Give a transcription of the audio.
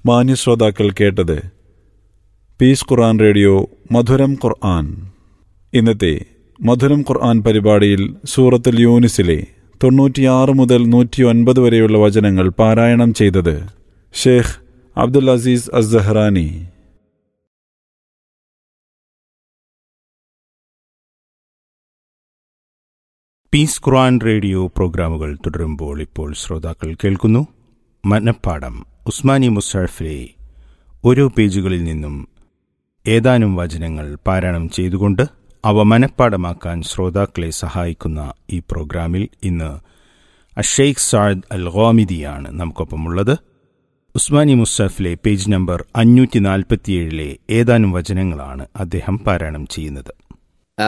മാന്യ ശ്രോതാക്കൾ കേട്ടത് പീസ് ഖുർആൻ റേഡിയോ മധുരം ഖുർആൻ ഇന്നത്തെ മധുരം ഖുർആൻ പരിപാടിയിൽ സൂറത്തുൽ യൂനിസിലെ തൊണ്ണൂറ്റിയാറ് മുതൽ നൂറ്റി ഒൻപത് വരെയുള്ള വചനങ്ങൾ പാരായണം ചെയ്തത് Sheikh Abdul Aziz Azzahrani peace Quran radio പ്രോഗ്രാമുകൾ തുടരുമ്പോൾ ഇപ്പോൾ ശ്രോതാക്കൾ കേൾക്കുന്നു മനപ്പാടം ഉസ്മാനി മുസാഫിലെ ഓരോ പേജുകളിൽ നിന്നും ഏതാനും വചനങ്ങൾ പാരായണം ചെയ്തുകൊണ്ട് അവ മനപ്പാടമാക്കാൻ ശ്രോതാക്കളെ സഹായിക്കുന്ന ഈ പ്രോഗ്രാമിൽ ഇന്ന് അഷെയ്ഖ് സാദ് അൽ ഗോമിദിയാണ് നമുക്കൊപ്പമുള്ളത് ഉസ്മാനി മുസാഫിലെ പേജ് നമ്പർ അഞ്ഞൂറ്റി നാൽപ്പത്തിയേഴിലെ ഏതാനും വചനങ്ങളാണ് അദ്ദേഹം പാരായണം ചെയ്യുന്നത്